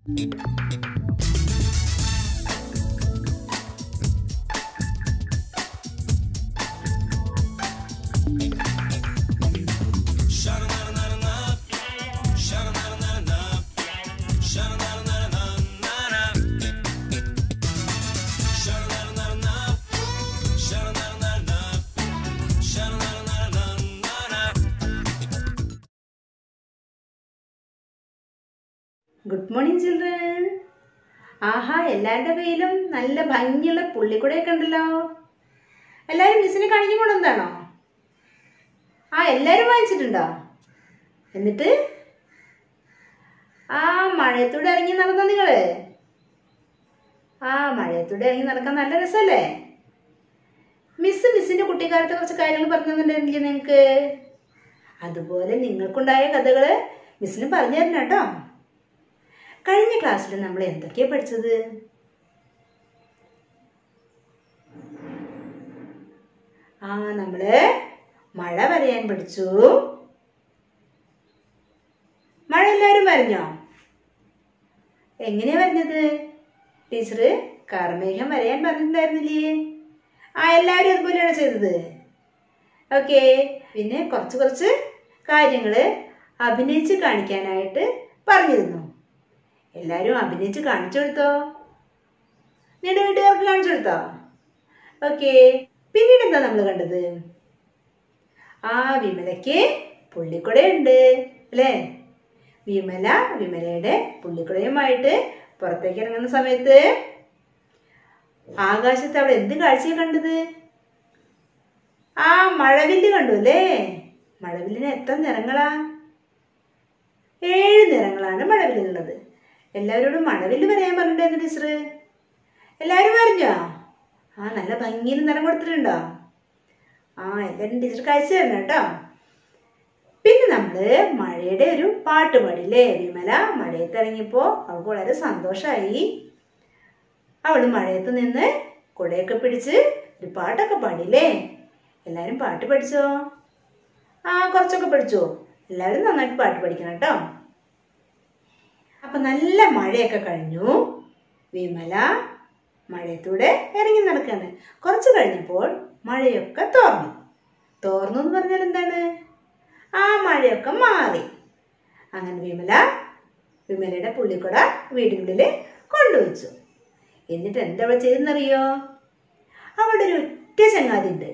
good morning children ആഹാ എല്ലാവരുടെ കയ്യിലും നല്ല ഭംഗിയുള്ള പുള്ളിക്കുടയൊക്കെ ഉണ്ടല്ലോ എല്ലാവരും മിസ്സിനെ കാണിക്കാൻ കൊണ്ടെന്താണോ ആ എല്ലാവരും വാങ്ങിച്ചിട്ടുണ്ടോ എന്നിട്ട് ആ മഴയത്തൂടെ ഇറങ്ങി നടന്നോ നിങ്ങള് ആ മഴയത്തൂടെ ഇറങ്ങി നടക്കാൻ നല്ല രസമല്ലേ മിസ് മിസ്സിന്റെ കുട്ടിക്കാലത്തെ കുറച്ച് കാര്യങ്ങൾ പറഞ്ഞു തന്നിട്ടുണ്ടെങ്കിൽ നിങ്ങൾക്ക് അതുപോലെ നിങ്ങൾക്കുണ്ടായ കഥകള് മിസ്സിന് പറഞ്ഞു തരണം കേട്ടോ കഴിഞ്ഞ ക്ലാസ്സിൽ നമ്മൾ എന്തൊക്കെയാ പഠിച്ചത് ആ നമ്മള് മഴ വരയാൻ പഠിച്ചു മഴ എല്ലാവരും വരഞ്ഞോ എങ്ങനെയാ വരഞ്ഞത് ടീച്ചർ കാർമേഘം വരയാൻ പറഞ്ഞിട്ടുണ്ടായിരുന്നില്ലേ ആ എല്ലാവരും അതുപോലെയാണ് ചെയ്തത് ഓക്കെ പിന്നെ കുറച്ച് കുറച്ച് കാര്യങ്ങൾ അഭിനയിച്ച് കാണിക്കാനായിട്ട് പറഞ്ഞിരുന്നു എല്ലാവരും അഭിനയിച്ച് കാണിച്ചു കൊടുത്തോ നിങ്ങളുടെ വീട്ടുകാർക്ക് കാണിച്ചു കൊടുത്തോ ഓക്കെ പിന്നീട് എന്താ നമ്മൾ കണ്ടത് ആ വിമലയ്ക്ക് പുള്ളിക്കുടയുണ്ട് അല്ലേ വിമല വിമലയുടെ പുള്ളിക്കുടയുമായിട്ട് പുറത്തേക്ക് ഇറങ്ങുന്ന സമയത്ത് ആകാശത്ത് അവിടെ എന്ത് കാഴ്ചയാ കണ്ടത് ആ മഴവില്ല് കണ്ടു അല്ലേ മഴവില്ലിന് എത്ര നിറങ്ങളാ ഏഴ് നിറങ്ങളാണ് മഴവില്ലിനുള്ളത് എല്ലാവരോടും മഴവില്ല് പറയാൻ പറഞ്ഞിട്ടുണ്ടായിരുന്നു ടീച്ചർ എല്ലാവരും പറഞ്ഞോ ആ നല്ല ഭംഗിയിൽ നിറം കൊടുത്തിട്ടുണ്ടോ ആ എല്ലാവരും ടീച്ചർ കഴിച്ചു തരണം കേട്ടോ പിന്നെ നമ്മള് മഴയുടെ ഒരു പാട്ട് പാടില്ലേ വിമല മഴയത്ത് ഇറങ്ങിയപ്പോ അവൾക്ക് വളരെ സന്തോഷമായി അവള് മഴയത്ത് നിന്ന് കുടയൊക്കെ പിടിച്ച് ഒരു പാട്ടൊക്കെ പാടില്ലേ എല്ലാവരും പാട്ട് പഠിച്ചോ ആ കുറച്ചൊക്കെ പഠിച്ചോ എല്ലാവരും നന്നായിട്ട് പാട്ട് പഠിക്കണം കേട്ടോ അപ്പൊ നല്ല മഴയൊക്കെ കഴിഞ്ഞു വിമല മഴയത്തൂടെ ഇറങ്ങി നടക്കാണ് കുറച്ച് കഴിഞ്ഞപ്പോൾ മഴയൊക്കെ തോർന്നു തോർന്നു എന്ന് പറഞ്ഞാൽ എന്താണ് ആ മഴയൊക്കെ മാറി അങ്ങനെ വിമല വിമലയുടെ പുള്ളിക്കുട വീടിനുള്ളിൽ കൊണ്ടുവച്ചു എന്നിട്ട് എന്താ അവൾ ചെയ്തെന്നറിയോ അവളുടെ ഒരു ഒറ്റ ചങ്ങാതി ഉണ്ട്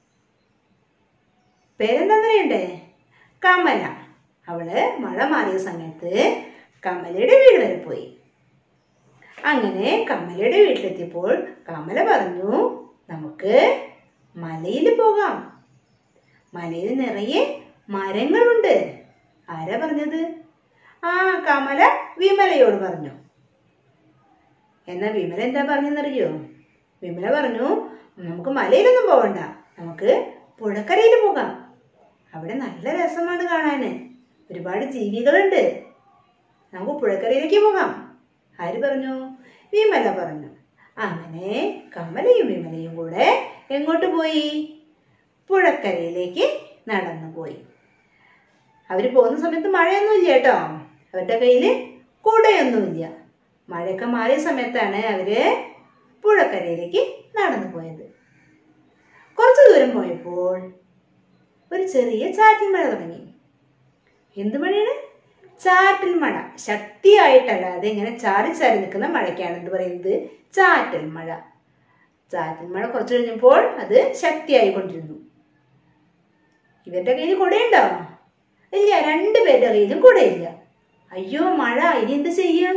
പേരെന്താന്നറിയണ്ടേ കമല അവള് മഴ മാറിയ സമയത്ത് കമലയുടെ വീട് വരെ പോയി അങ്ങനെ കമലയുടെ വീട്ടിലെത്തിയപ്പോൾ കമല പറഞ്ഞു നമുക്ക് മലയിൽ പോകാം മലയിൽ നിറയെ മരങ്ങളുണ്ട് ആരാ പറഞ്ഞത് ആ കമല വിമലയോട് പറഞ്ഞു എന്നാ വിമല എന്താ പറഞ്ഞെന്നറിയോ വിമല പറഞ്ഞു നമുക്ക് മലയിലൊന്നും പോകണ്ട നമുക്ക് പുഴക്കരയിൽ പോകാം അവിടെ നല്ല രസമാണ് കാണാന് ഒരുപാട് ജീവികളുണ്ട് നമുക്ക് പുഴക്കരയിലേക്ക് പോകാം ആര് പറഞ്ഞു വിമല പറഞ്ഞു അങ്ങനെ കമലയും വിമലയും കൂടെ എങ്ങോട്ട് പോയി പുഴക്കരയിലേക്ക് നടന്നു പോയി അവർ പോകുന്ന സമയത്ത് മഴയൊന്നുമില്ല കേട്ടോ അവരുടെ കയ്യിൽ കുടയൊന്നുമില്ല മഴയൊക്കെ മാറിയ സമയത്താണ് അവര് പുഴക്കരയിലേക്ക് നടന്നു പോയത് കുറച്ചു ദൂരം പോയപ്പോൾ ഒരു ചെറിയ ചാറ്റൽ മഴ തുടങ്ങി എന്ത് മഴയാണ് ചാറ്റൽ മഴ ശക്തിയായിട്ടല്ലാതെ ഇങ്ങനെ ചാറി ചാരി നിൽക്കുന്ന മഴയ്ക്കാണ് എന്ത് പറയുന്നത് ചാറ്റൽ മഴ ചാറ്റൽ മഴ കുറച്ചു കഴിഞ്ഞപ്പോൾ അത് ശക്തിയായിക്കൊണ്ടിരുന്നു ഇവരുടെ കയ്യിൽ കുടയുണ്ടോ ഇല്ല രണ്ടുപേരുടെ കയ്യിലും കുടയില്ല അയ്യോ മഴ ഇനി എന്ത് ചെയ്യും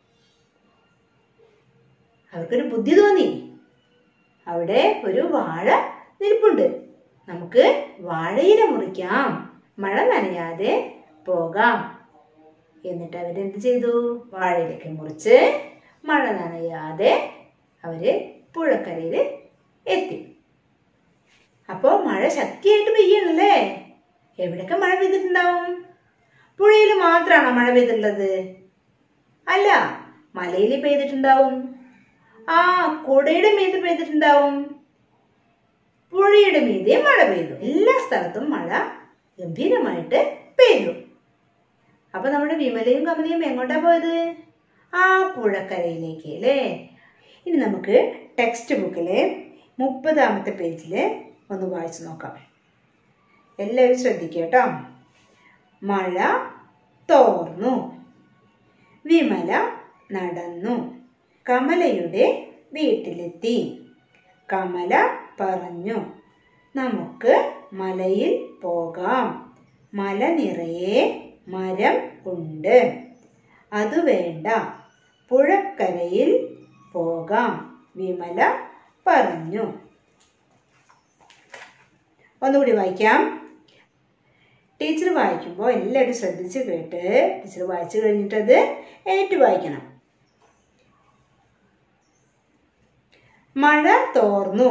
അവർക്കൊരു ബുദ്ധി തോന്നി അവിടെ ഒരു വാഴ നിൽപ്പുണ്ട് നമുക്ക് വാഴയില മുറിക്കാം മഴ നനയാതെ പോകാം എന്നിട്ട് അവരെന്ത് ചെയ്തു വാഴയിലൊക്കെ മുറിച്ച് മഴ നനയാതെ അവര് പുഴക്കരയിൽ എത്തി അപ്പോൾ മഴ ശക്തിയായിട്ട് പെയ്യണല്ലേ എവിടൊക്കെ മഴ പെയ്തിട്ടുണ്ടാവും പുഴയിൽ മാത്രമാണോ മഴ പെയ്തിട്ടുള്ളത് അല്ല മലയിൽ പെയ്തിട്ടുണ്ടാവും ആ കുടയുടെ മീതെ പെയ്തിട്ടുണ്ടാവും പുഴയുടെ മീതെ മഴ പെയ്തു എല്ലാ സ്ഥലത്തും മഴ ഗംഭീരമായിട്ട് പെയ്തു അപ്പൊ നമ്മുടെ വിമലയും കമലയും എങ്ങോട്ടാ പോയത് ആ പുഴക്കരയിലേക്ക് അല്ലേ ഇനി നമുക്ക് ടെക്സ്റ്റ് ബുക്കിലെ മുപ്പതാമത്തെ പേജിൽ ഒന്ന് വായിച്ചു നോക്കാം എല്ലാവരും ശ്രദ്ധിക്കുക കേട്ടോ മഴ തോർന്നു വിമല നടന്നു കമലയുടെ വീട്ടിലെത്തി കമല പറഞ്ഞു നമുക്ക് മലയിൽ പോകാം മല നിറയെ മരം ഉണ്ട് അത് വേണ്ട പുഴക്കരയിൽ പോകാം വിമല പറഞ്ഞു ഒന്നുകൂടി വായിക്കാം ടീച്ചർ വായിക്കുമ്പോൾ എല്ലാവരും ശ്രദ്ധിച്ച് കേട്ട് ടീച്ചർ വായിച്ചു കഴിഞ്ഞിട്ടത് ഏറ്റു വായിക്കണം മഴ തോർന്നു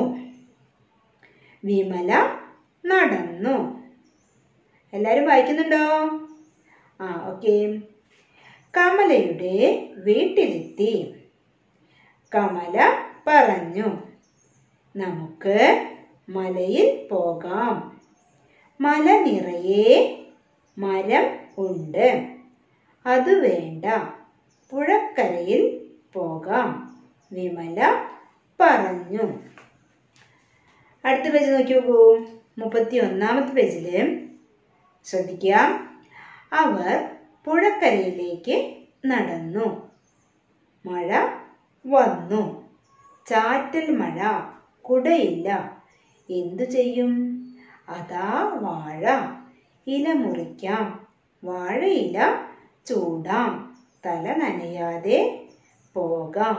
വിമല നടന്നു എല്ലാവരും വായിക്കുന്നുണ്ടോ ആ ഓക്കെ കമലയുടെ വീട്ടിലെത്തി കമല പറഞ്ഞു നമുക്ക് മലയിൽ പോകാം മല നിറയെ മരം ഉണ്ട് അത് വേണ്ട പുഴക്കരയിൽ പോകാം വിമല പറഞ്ഞു അടുത്ത പേജ് നോക്കി നോക്കൂ മുപ്പത്തി ഒന്നാമത്തെ പേജിൽ ശ്രദ്ധിക്കുക അവർ പുഴക്കരയിലേക്ക് നടന്നു മഴ വന്നു ചാറ്റൽ മഴ കുടയില്ല എന്തു ചെയ്യും അതാ വാഴ ഇല മുറിക്കാം വാഴയില ചൂടാം തല നനയാതെ പോകാം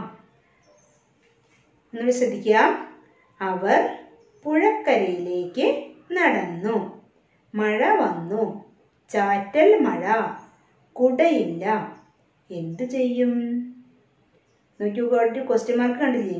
ഒന്ന് ശ്രദ്ധിക്കുക അവർ പുഴക്കരയിലേക്ക് നടന്നു മഴ വന്നു ചാറ്റൽ മഴ കുടയില്ല എന്തു ചെയ്യും നോക്കി ഒരു ക്വസ്റ്റ്യൻ മാർക്ക് കണ്ടില്ലേ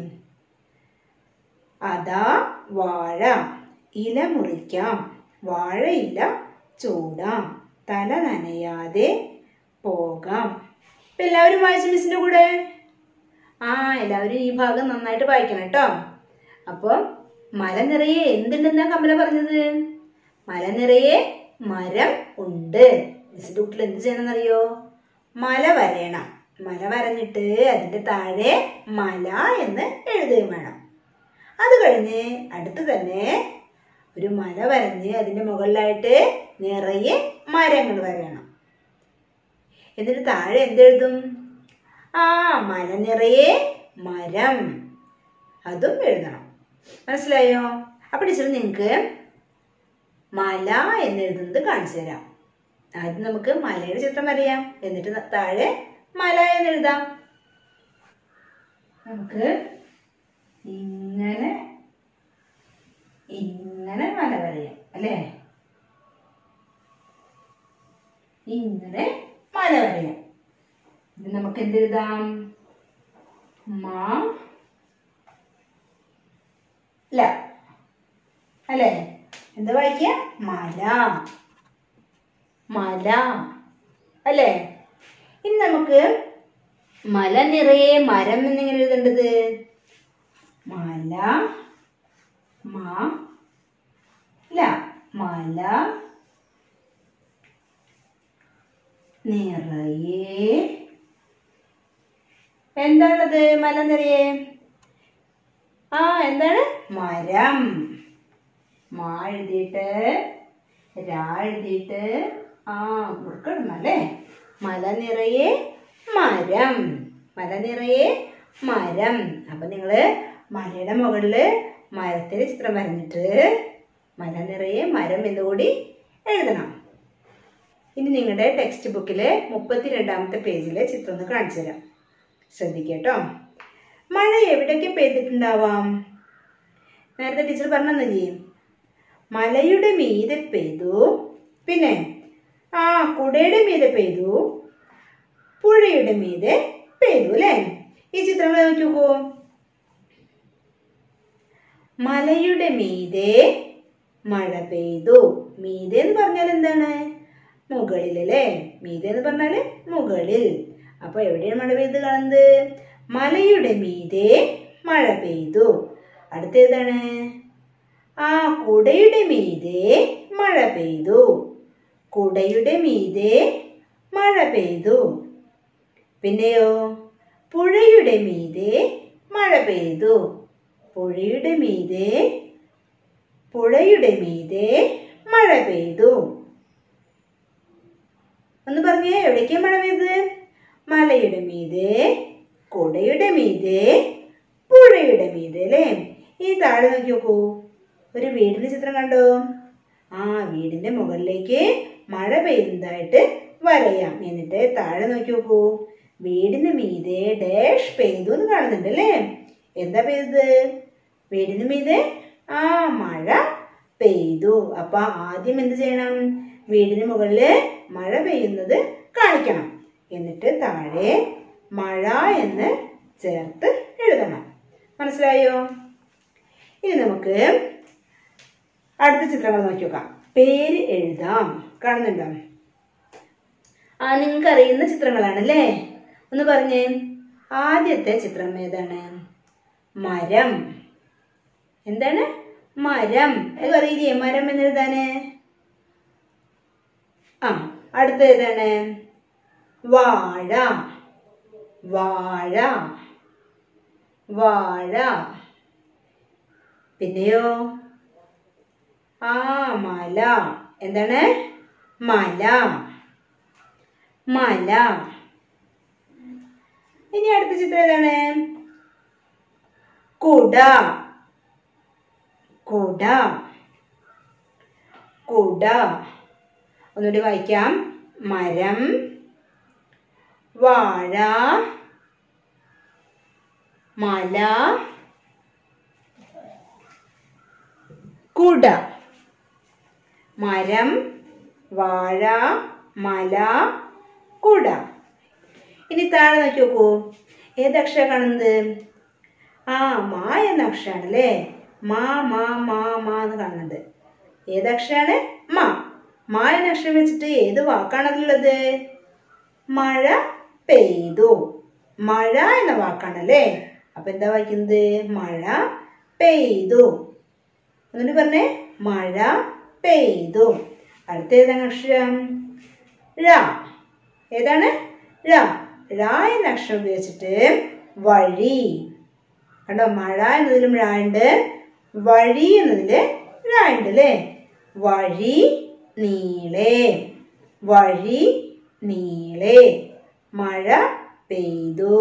അതാ വാഴ ഇല മുറിക്കാം വാഴയില ചൂടാം തല നനയാതെ പോകാം ഇപ്പം എല്ലാവരും വായിച്ചു മിസ്സിൻ്റെ കൂടെ ആ എല്ലാവരും ഈ ഭാഗം നന്നായിട്ട് വായിക്കണം കേട്ടോ അപ്പം മല നിറയെ എന്തുണ്ടെന്നാ കമല പറഞ്ഞത് മല നിറയെ മരം ഉണ്ട് മിസ്സിൻ്റെ കുട്ടിൽ എന്ത് ചെയ്യണമെന്നറിയോ മല വരയണം മല വരഞ്ഞിട്ട് അതിൻ്റെ താഴെ മല എന്ന് എഴുതുകയും വേണം അത് കഴിഞ്ഞ് അടുത്ത് തന്നെ ഒരു മല വരഞ്ഞ് അതിൻ്റെ മുകളിലായിട്ട് നിറയെ മരങ്ങൾ വരയണം എന്നിട്ട് താഴെ എന്തെഴുതും ആ മല നിറയെ മരം അതും എഴുതണം മനസ്സിലായോ അപ്പോൾ ടീച്ചർ നിങ്ങൾക്ക് മല എന്നെഴുതുന്നത് കാണിച്ചു തരാം ആദ്യം നമുക്ക് മലയുടെ ചിത്രം വരയാം എന്നിട്ട് താഴെ മല എന്നെഴുതാം നമുക്ക് ഇങ്ങനെ ഇങ്ങനെ മല വരയാം അല്ലേ ഇങ്ങനെ മല വരയാം ഇത് നമുക്ക് എന്തെഴുതാം മാ ല അല്ലേ എന്താ വായിക്കുക മല മല അല്ലേ ഇനി നമുക്ക് മല നിറയെ മരം എന്നിങ്ങനെ എഴുതേണ്ടത് മല മാ ല മല നിറയെ എന്താണത് മല നിറയെ ആ എന്താണ് മരം മാ എഴുതിയിട്ട് രാ എഴുതിയിട്ട് ആ കൊടുക്കണം അല്ലേ മല നിറയെ മരം മല നിറയെ മരം അപ്പം നിങ്ങൾ മലയുടെ മുകളിൽ മരത്തിൻ്റെ ചിത്രം വരഞ്ഞിട്ട് മല നിറയെ മരം എന്നുകൂടി എഴുതണം ഇനി നിങ്ങളുടെ ടെക്സ്റ്റ് ബുക്കിലെ മുപ്പത്തി രണ്ടാമത്തെ പേജിലെ ചിത്രം ഒന്ന് കാണിച്ചു തരാം ശ്രദ്ധിക്കുക കേട്ടോ മഴ എവിടെയൊക്കെ പെയ്തിട്ടുണ്ടാവാം നേരത്തെ ടീച്ചർ പറഞ്ഞില്ലേ മലയുടെ മീതെ പെയ്തു പിന്നെ ആ കുടയുടെ മീതെ പെയ്തു പുഴയുടെ മീതെ പെയ്തു അല്ലേ ഈ ചിത്രങ്ങൾ നോക്കി നോക്കൂ മലയുടെ മീതെ മഴ പെയ്തു മീതെ എന്ന് പറഞ്ഞാൽ എന്താണ് മുകളിൽ അല്ലേ മീതെ എന്ന് പറഞ്ഞാൽ മുകളിൽ അപ്പൊ എവിടെയാണ് മഴ പെയ്ത് കാണുന്നത് മലയുടെ മീതെ മഴ പെയ്തു അടുത്ത ഏതാണ് ആ കുടയുടെ മീതെ മഴ പെയ്തു കുടയുടെ മീതെ മഴ പെയ്തു പിന്നെയോ പുഴയുടെ മീതെ മഴ പെയ്തു പുഴയുടെ മീതെ പുഴയുടെ മീതെ മഴ പെയ്തു ഒന്ന് പറഞ്ഞേ എവിടേക്കാ മഴ പെയ്തത് മലയുടെ മീതെ കുടയുടെ മീതെ പുഴയുടെ മീതെ അല്ലേ ഈ താഴെ നോക്കി നോക്കൂ ഒരു വീടിന്റെ ചിത്രം കണ്ടോ ആ വീടിന്റെ മുകളിലേക്ക് മഴ പെയ്യുന്നതായിട്ട് വരയാം എന്നിട്ട് താഴെ നോക്കി നോക്കൂ വീടിന് മീതെ ഡാഷ് പെയ്തു എന്ന് കാണുന്നുണ്ട് അല്ലേ എന്താ പെയ്തത് വീടിന് മീതെ ആ മഴ പെയ്തു അപ്പൊ ആദ്യം എന്ത് ചെയ്യണം വീടിന് മുകളില് മഴ പെയ്യുന്നത് കാണിക്കണം എന്നിട്ട് താഴെ മഴ എന്ന് ചേർത്ത് എഴുതണം മനസ്സിലായോ ഇനി നമുക്ക് അടുത്ത ചിത്രങ്ങൾ നോക്കി നോക്കാം പേര് എഴുതാം കാണുന്നുണ്ടോ ആ നിങ്ങൾക്ക് അറിയുന്ന ചിത്രങ്ങളാണ് അല്ലേ ഒന്ന് പറഞ്ഞേ ആദ്യത്തെ ചിത്രം ഏതാണ് മരം എന്താണ് മരം അത് അറിയില്ലേ മരം എന്ന് എഴുതാന് ആ അടുത്ത ഏതാണ് വാഴ വാഴ വാഴ പിന്നെയോ ആ മല എന്താണ് മല മല ഇനി അടുത്ത ചിത്രം ഏതാണ് കുട കുട കുട ഒന്നുകൂടി വായിക്കാം മരം വാഴ മല കുട മരം വാഴ മല കുട ഇനി താഴെ നോക്കി നോക്കൂ ഏത് അക്ഷര കാണുന്നത് ആ മാ എന്ന അക്ഷരാണ് അല്ലേ മാ മാ മാ മാ എന്ന് കാണുന്നുണ്ട് ഏത് അക്ഷരാണ് മാ മാ എന്ന അക്ഷരം വെച്ചിട്ട് ഏത് വാക്കാണതുള്ളത് മഴ പെയ്തു മഴ എന്ന വാക്കാണല്ലേ അപ്പൊ എന്താ വായിക്കുന്നത് മഴ പെയ്തു എന്നിട്ട് പറഞ്ഞേ മഴ പെയ്തു അടുത്ത ഏതാണ് അക്ഷരം ഴ ഏതാണ് ഴ ഴ എന്ന അക്ഷരം ഉപയോഗിച്ചിട്ട് വഴി കണ്ടോ മഴ എന്നതിലും ഴ ഉണ്ട് വഴി എന്നതില് ഴ ഉണ്ട് അല്ലേ വഴി നീളെ വഴി നീളെ മഴ പെയ്തു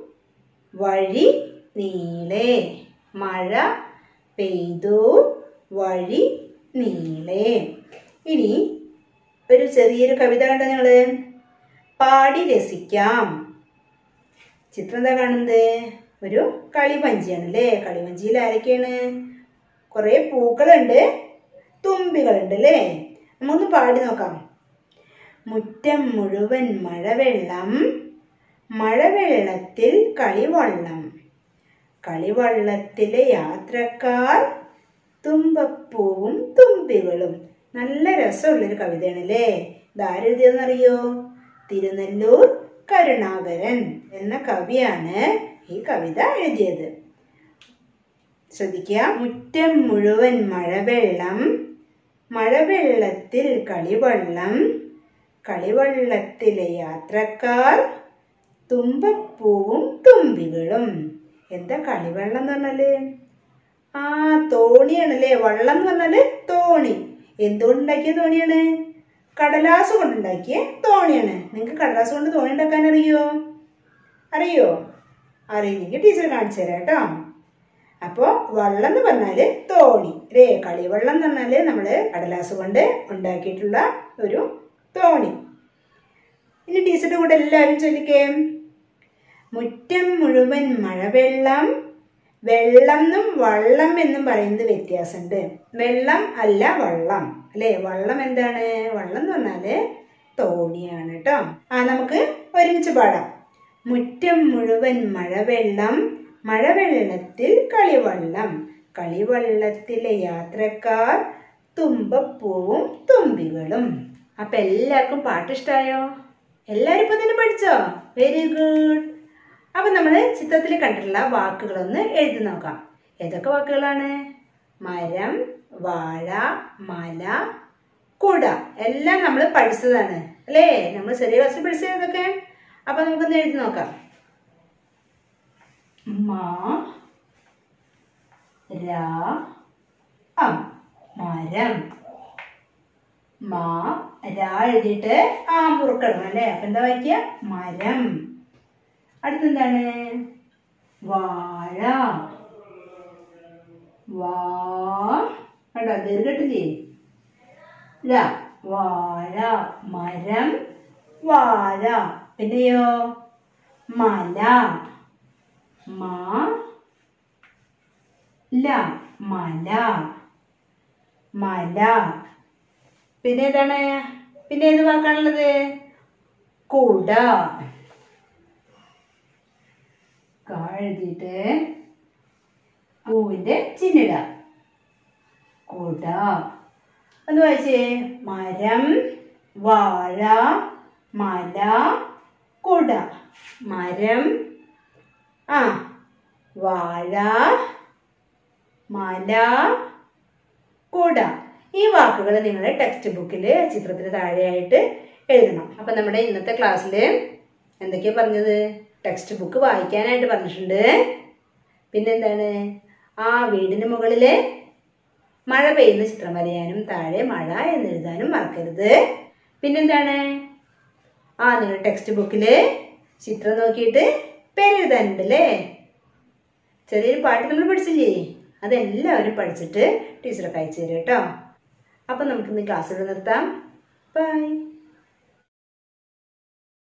വഴി നീളെ മഴ പെയ്തു വഴി നീളെ ഇനി ഒരു ചെറിയൊരു കവിത കണ്ടോ നിങ്ങള് പാടി രസിക്കാം ചിത്രം എന്താ കാണുന്നത് ഒരു കളിവഞ്ചിയാണ് അല്ലേ കളിവഞ്ചിയിൽ ആരൊക്കെയാണ് കുറെ പൂക്കളുണ്ട് തുമ്പികളുണ്ട് അല്ലേ നമുക്കൊന്ന് പാടി നോക്കാം മുറ്റം മുഴുവൻ മഴവെള്ളം മഴവെള്ളത്തിൽ കളിവള്ളം കളിവള്ളത്തിലെ യാത്രക്കാർ തുമ്പപ്പൂവും തുമ്പികളും നല്ല രസമുള്ളൊരു കവിതയാണ് അല്ലേ ഇതാരെഴുതിയെന്നറിയോ തിരുനെല്ലൂർ കരുണാകരൻ എന്ന കവിയാണ് ഈ കവിത എഴുതിയത് ശ്രദ്ധിക്കുക മുറ്റം മുഴുവൻ മഴവെള്ളം മഴവെള്ളത്തിൽ കളിവള്ളം കളിവള്ളത്തിലെ യാത്രക്കാർ തുമ്പപ്പൂവും തുമ്പികളും എന്താ കളിവെള്ളം എന്ന് പറഞ്ഞാല് ആ തോണിയാണല്ലേ വള്ളം എന്ന് പറഞ്ഞാല് തോണി എന്തുകൊണ്ടുണ്ടാക്കിയ തോണിയാണ് കടലാസ് കൊണ്ടുണ്ടാക്കിയ തോണിയാണ് നിങ്ങൾക്ക് കടലാസ് കൊണ്ട് തോണി ഉണ്ടാക്കാൻ അറിയോ അറിയോ അറിയില്ലെങ്കിൽ ടീച്ചർ കാണിച്ചു തരാം കേട്ടോ അപ്പോൾ വള്ളം എന്ന് പറഞ്ഞാല് തോണി അല്ലേ കളിവള്ളം എന്ന് പറഞ്ഞാല് നമ്മള് കടലാസ് കൊണ്ട് ഉണ്ടാക്കിയിട്ടുള്ള ഒരു തോണി ഇനി ടീച്ചറുടെ കൂടെ എല്ലാവരും ചൊല്ലിക്കേ മുറ്റം മുഴുവൻ മഴവെള്ളം വെള്ളം എന്നും വള്ളം എന്നും പറയുന്നത് വ്യത്യാസമുണ്ട് വെള്ളം അല്ല വള്ളം അല്ലേ വള്ളം എന്താണ് വള്ളം എന്ന് പറഞ്ഞാല് തോണിയാണ് കേട്ടോ ആ നമുക്ക് ഒരുമിച്ച് പാടാം മുറ്റം മുഴുവൻ മഴവെള്ളം മഴവെള്ളത്തിൽ കളിവള്ളം കളിവള്ളത്തിലെ യാത്രക്കാർ തുമ്പപ്പൂവും തുമ്പികളും അപ്പൊ എല്ലാവർക്കും പാട്ട് ഇഷ്ടായോ എല്ലാവരും ഇപ്പൊ തന്നെ പഠിച്ചോ വെരി ഗുഡ് അപ്പൊ നമ്മൾ ചിത്രത്തിൽ കണ്ടിട്ടുള്ള വാക്കുകളൊന്ന് എഴുതി നോക്കാം ഏതൊക്കെ വാക്കുകളാണ് മരം വാഴ മല കുട എല്ലാം നമ്മൾ പഠിച്ചതാണ് അല്ലേ നമ്മൾ ചെറിയ ക്ലാസ്സിൽ പഠിച്ചത് ഏതൊക്കെ അപ്പൊ നമുക്കൊന്ന് എഴുതി നോക്കാം മ രാ അം മരം മാ രാ എഴുതിയിട്ട് ആ മുറുക്കണം അല്ലേ അപ്പൊ എന്താ വായിക്കുക മരം അടുത്തെന്താണ് വാഴ വാ കണ്ടോ ദീർഘട്ടില്ലേ ല വാഴ മരം വാഴ പിന്നെയോ മല മ ല മല മല പിന്നെ ഏതാണ് പിന്നെ ഏത് വാക്കാണുള്ളത് കുട കാ എഴുതിയിട്ട് പൂവിന്റെ ചിന്നിട കുട ഒന്ന് വായിച്ചേ മരം വാഴ മല കുട മരം ആ വാഴ മല കുട ഈ വാക്കുകൾ നിങ്ങൾ ടെക്സ്റ്റ് ബുക്കിൽ ചിത്രത്തിന് താഴെയായിട്ട് എഴുതണം അപ്പം നമ്മുടെ ഇന്നത്തെ ക്ലാസ്സിൽ എന്തൊക്കെയാ പറഞ്ഞത് ടെക്സ്റ്റ് ബുക്ക് വായിക്കാനായിട്ട് പറഞ്ഞിട്ടുണ്ട് പിന്നെന്താണ് ആ വീടിന് മുകളിൽ മഴ പെയ്യുന്ന ചിത്രം വരയാനും താഴെ മഴ എന്ന് എഴുതാനും മറക്കരുത് പിന്നെന്താണ് ആ നിങ്ങൾ ടെക്സ്റ്റ് ബുക്കിൽ ചിത്രം നോക്കിയിട്ട് പേരെഴുതാനുണ്ട് അല്ലേ ചെറിയൊരു പാട്ട് നമ്മൾ പഠിച്ചില്ലേ അതെല്ലാവരും പഠിച്ചിട്ട് ടീച്ചറൊക്കെ അയച്ചു തരും കേട്ടോ അപ്പം നമുക്കിന്ന് ക്ലാസ്സിൽ നിർത്താം ബൈ